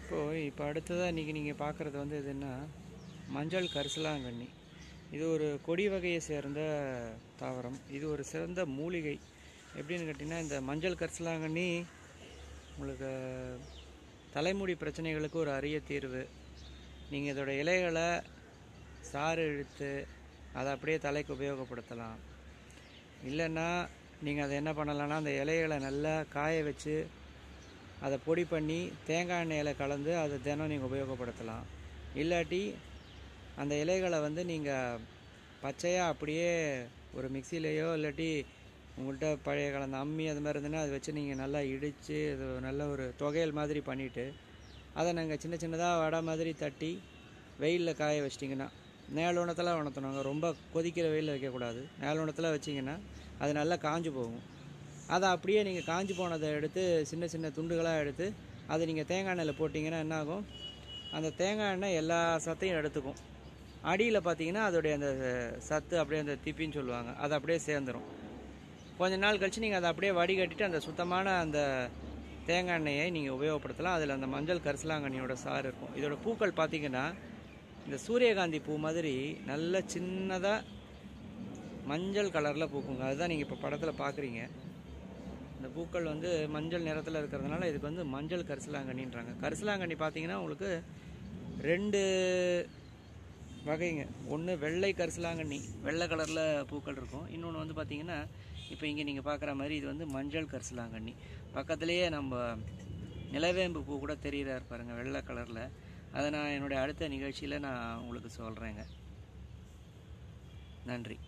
இப்போது இப்போ அடுத்ததாக இன்றைக்கி நீங்கள் பார்க்குறது வந்து எதுன்னா மஞ்சள் கரிசலாங்கண்ணி இது ஒரு கொடி வகையை சேர்ந்த தாவரம் இது ஒரு சிறந்த மூலிகை எப்படின்னு கேட்டிங்கன்னா இந்த மஞ்சள் கரிசலாங்கண்ணி உங்களுக்கு தலைமுடி பிரச்சனைகளுக்கு ஒரு அரிய தீர்வு நீங்கள் இதோட இலைகளை சாறு இழுத்து அதை அப்படியே தலைக்கு உபயோகப்படுத்தலாம் இல்லைன்னா நீங்கள் அதை என்ன பண்ணலாம்னா அந்த இலைகளை நல்லா காய வச்சு அதை பொடி பண்ணி தேங்காய் எண்ணெயில் கலந்து அதை தினம் நீங்கள் உபயோகப்படுத்தலாம் இல்லாட்டி அந்த இலைகளை வந்து நீங்கள் பச்சையாக அப்படியே ஒரு மிக்சிலேயோ இல்லாட்டி உங்கள்கிட்ட பழைய கலந்த அம்மி அது மாதிரி இருந்ததுன்னா அதை வச்சு நீங்கள் நல்லா இடித்து அது நல்ல ஒரு தொகையல் மாதிரி பண்ணிவிட்டு அதை நாங்கள் சின்ன சின்னதாக வடை மாதிரி தட்டி வெயிலில் காய வச்சிட்டிங்கன்னா நேலுணத்தில் உணர்த்தணுங்க ரொம்ப கொதிக்கிற வெயிலில் வைக்கக்கூடாது நேலுணத்தில் வச்சிங்கன்னா அது நல்லா காஞ்சு போகும் அதை அப்படியே நீங்கள் காஞ்சு போனதை எடுத்து சின்ன சின்ன துண்டுகளாக எடுத்து அதை நீங்கள் தேங்காய் எண்ணெயில் போட்டிங்கன்னா என்ன ஆகும் அந்த தேங்காய் எண்ணெய் எல்லா சத்தையும் எடுத்துக்கும் அடியில் பார்த்தீங்கன்னா அதோடைய அந்த சத்து அப்படியே அந்த திப்பின்னு சொல்லுவாங்க அது அப்படியே சேர்ந்துடும் கொஞ்ச நாள் கழித்து நீங்கள் அதை அப்படியே வடிகட்டிட்டு அந்த சுத்தமான அந்த தேங்காய் எண்ணெயை நீங்கள் உபயோகப்படுத்தலாம் அதில் அந்த மஞ்சள் கரிசலாங்கண்ணியோட சாறு இருக்கும் இதோட பூக்கள் பார்த்தீங்கன்னா இந்த சூரியகாந்தி பூ மாதிரி நல்ல சின்னதாக மஞ்சள் கலரில் பூக்குங்க அதுதான் நீங்கள் இப்போ படத்தில் பார்க்குறீங்க இந்த பூக்கள் வந்து மஞ்சள் நிறத்தில் இருக்கிறதுனால இதுக்கு வந்து மஞ்சள் கரிசலாங்கண்ணின்றாங்க கரிசலாங்கண்ணி பார்த்தீங்கன்னா உங்களுக்கு ரெண்டு வகைங்க ஒன்று வெள்ளை கரிசலாங்கண்ணி வெள்ளை கலரில் பூக்கள் இருக்கும் இன்னொன்று வந்து பார்த்தீங்கன்னா இப்போ இங்கே நீங்கள் பார்க்குற மாதிரி இது வந்து மஞ்சள் கரிசலாங்கண்ணி பக்கத்துலேயே நம்ம நிலவேம்பு பூ கூட தெரியுறாரு பாருங்க வெள்ளை கலரில் அதை நான் என்னுடைய அடுத்த நிகழ்ச்சியில் நான் உங்களுக்கு சொல்கிறேங்க நன்றி